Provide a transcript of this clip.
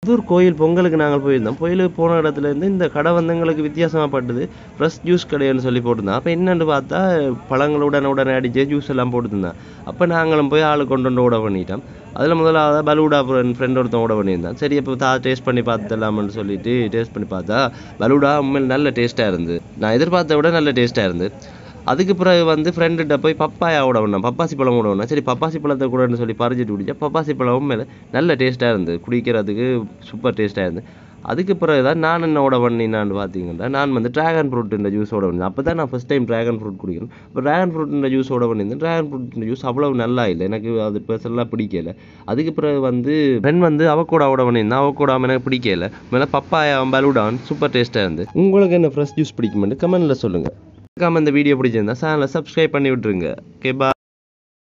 புதூர் கோயில் பொங்கலுக்கு நாங்கள் போயிருந்தோம் கோயிலுக்கு போன இடத்துல இருந்து இந்த கடை வந்து எங்களுக்கு வித்தியாசமாக பட்டுது ஃப்ரெஷ் ஜூஸ் கடைன்னு சொல்லி போட்டிருந்தோம் அப்போ என்னன்னு பார்த்தா பழங்கள் உடனே உடனே அடிச்சு ஜூஸ் எல்லாம் போட்டுருந்தான் அப்போ நாங்களும் போய் ஆளு கொண்டு வந்து ஓட பண்ணிட்டோம் அதில் முதலாவது பலூடா என் ஃப்ரெண்ட் ஒருத்தன் ஓட பண்ணியிருந்தான் சரி இப்போ தா டேஸ்ட் பண்ணி பார்த்துடலாம்னு சொல்லிட்டு டேஸ்ட் பண்ணி பார்த்தா பலூடா உண்மையில் நல்ல டேஸ்ட்டாக இருந்து நான் எதிர்பார்த்த விட நல்ல டேஸ்ட்டாக இருந்து அதுக்கு பிறகு வந்து ஃப்ரெண்டுகிட்ட போய் பப்பாயா விட வேணாம் பப்பாசி பழம் விட வேணாம் சரி பப்பாசி பழத்தை கூடன்னு சொல்லி பறிச்சுட்டு குடிச்சா பப்பாசி பழம் மேலே நல்ல டேஸ்ட்டாக இருந்து குடிக்கிறதுக்கு சூப்பர் டேஸ்ட்டாக இருந்து அதுக்கு பிறகு தான் நான் என்ன ஓட பண்ணினான்னு பார்த்தீங்கன்னா நான் வந்து ட்ராகன் ஃப்ரூட்டின் ஜூஸ் ஓட பண்ணேன் அப்போ தான் நான் ஃபஸ்ட் டைம் ட்ராகன் ஃப்ரூட் குடிக்கணும் இப்போ ட்ராகன் ஃப்ரூட்டின் ஜூஸ் ஓட பண்ணியிருந்தேன் ட்ராகன் ஃப்ரூட்டின் ஜூஸ் அவ்வளவு நல்லா இல்லை எனக்கு அது பர்சனலாக பிடிக்கல அதுக்கு பிறகு வந்து ஃப்ரெண்ட் வந்து அவக்கூடா ஓட பண்ணியிருந்தேன் அவக்கூடா எனக்கு பிடிக்கல மேலே பப்பாயா பலூடான் சூப்பர் டேஸ்ட்டாக இருந்து உங்களுக்கு என்ன ஃப்ரெஷ் ஜூஸ் பிடிக்குமென்னு கமெண்ட்டில் சொல்லுங்கள் மறக்காம இந்த வீடியோ பிடிச்சிருந்தா சேனலை சப்ஸ்கிரைப் பண்ணி விட்டுருங்க ஓகே பா